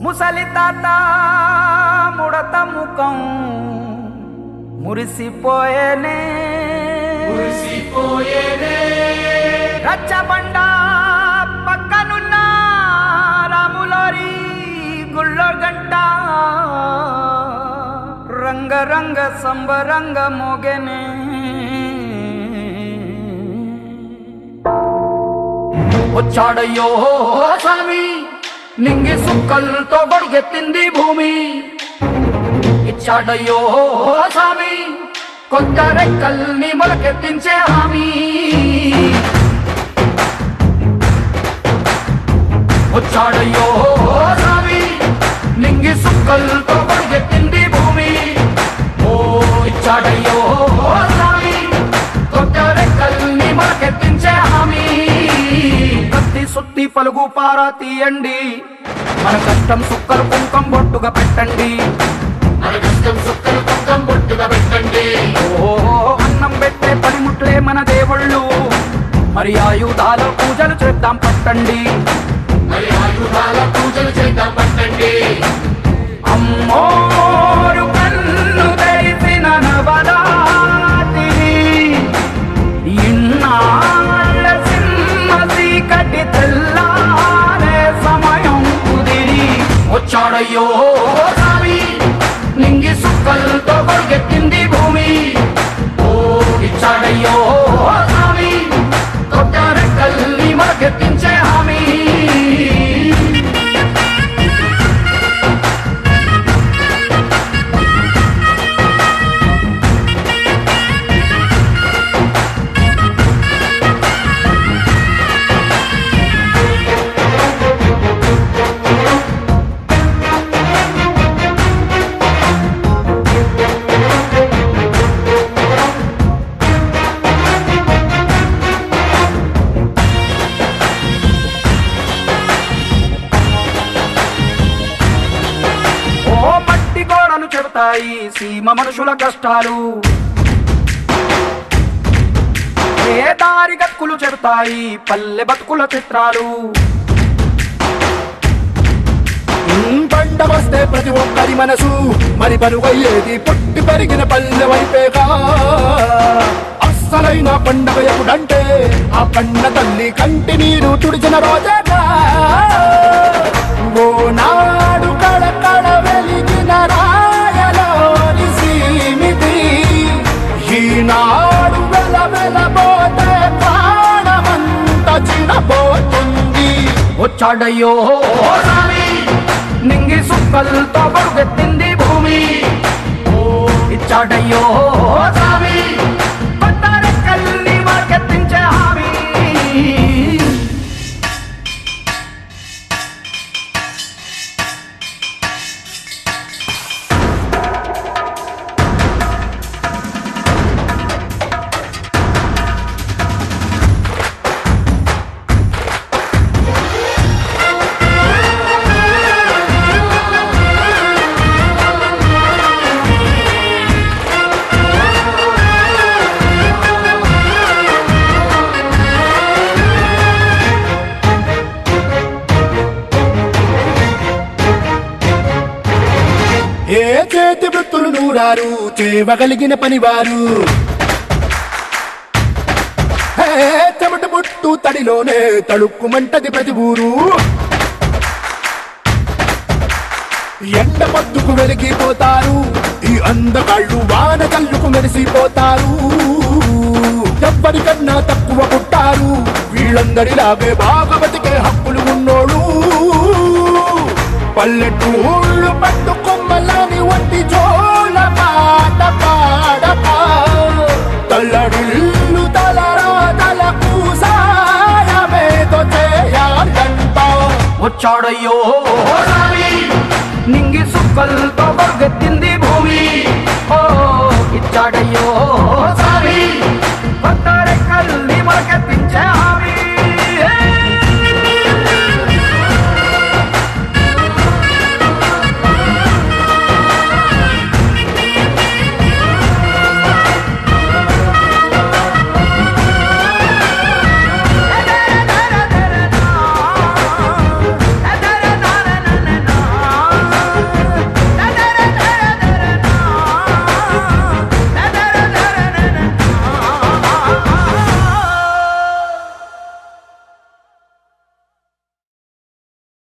ముసలి తాత ముడత ముఖం మురిసిపోయేనే రచ్చబండ పక్కనున్న రాములారి గుళ్ళో గంట రంగ రంగ సంబరంగ మోగెనే వచ్చాడయ్యో స్వామి నింగి సుక్కలతో గొడిగెత్తింది భూమి ఇచ్చాడయ్యో స్వామి కొత్త రెక్కల్ని మొలకెత్తించే హామీ వచ్చాడయ్యో స్వామి నింగి సుక్కలతో గొడిగెత్తింది భూమి ఓ ఇచ్చాడయ్యో స్వామి కొత్త రెక్కల్ని మొలకెత్తించే హామీ కత్తి సుత్తి పలుగు పారా తీయండి మన కష్టం సుక్కలు కుంకం బొట్టుగా పెట్టండి మన కష్టం సుక్కలు పక్కం బొట్టుగా పెట్టండి ఓ అన్నం పెట్టే పనిముట్లే మన దేవుళ్ళు మరి ఆయుధాల పూజలు చేద్దాం పట్టండి మరి ఆయుధాల పూజలు చేద్దాం పట్టండి అమ్మోరు కన్ను తెరిసిన నవరాత్రి ఇన్నాళ్ళ సింహ చీకటి తెల్లారే సమయం కుదిరి వచ్చాడయ్యో స్వామి నింగి సుక్కలతో కొడిగెత్తింది భూమి ఓ ఇచ్చాడయ్యో స్వామి కొత్త రెక్కల్ని మనకెత్తించే హామీ ఓ మట్టి గోడలు చెబుతాయి సీమ మనుషుల కష్టాలు ఏ దారి గక్కులు చెబుతాయి పల్లె బతుకుల చిత్రాలు పంట వస్తే ప్రతి ఒక్కరి మనసు మరి పరుగయ్యేది పుట్టి పెరిగిన పల్లె వైపేగా అస్సలైన పండగ ఎప్పుడంటే ఆ పండ తల్లి కంటి నీరు తుడిచిన రోజేగా ఓ నాడు కడకడ వెలిగిన రాయలోని సీమిది ఈనాడు వెల వెలబోతే ప్రాణమంత చిన్నపోతుంది వచ్చాడయ్యో స్వామి నింగి సుక్కలతో పరుగెత్తింది భూమి ఓ ఇచ్చాడయ్యో స్వామి కొత్త రెక్కల్ని మనకెత్తించే హామీ ఏ చేతి వృత్తులు నూరారు చేయగలిగిన పనివారు ఏ చెమట పుట్టు తడిలోనే తడుక్కుమంటది ప్రతి ఊరు ఎండ పొద్దుకు వెలిగిపోతారు ఈ అందగాళ్ళు వాన కళ్ళుకు మెరిసిపోతారు ఎవ్వరికన్నా తక్కువ పుట్టారు వీళ్ళందరిలాగే బాగా బతికే హక్కులు ఉన్నోడు పల్లెటూళ్ళు పట్టు కొమ్మలని వంటి జోల పాట పాడక తల్లడిల్లు తలరా తలకు సాయమేదో చేయాలంట వచ్చాడయ్యో స్వామి నింగి సుక్కలతో పరుగెత్తింది భూమి ఓ ఇచ్చాడయ్యో స్వామి కొత్త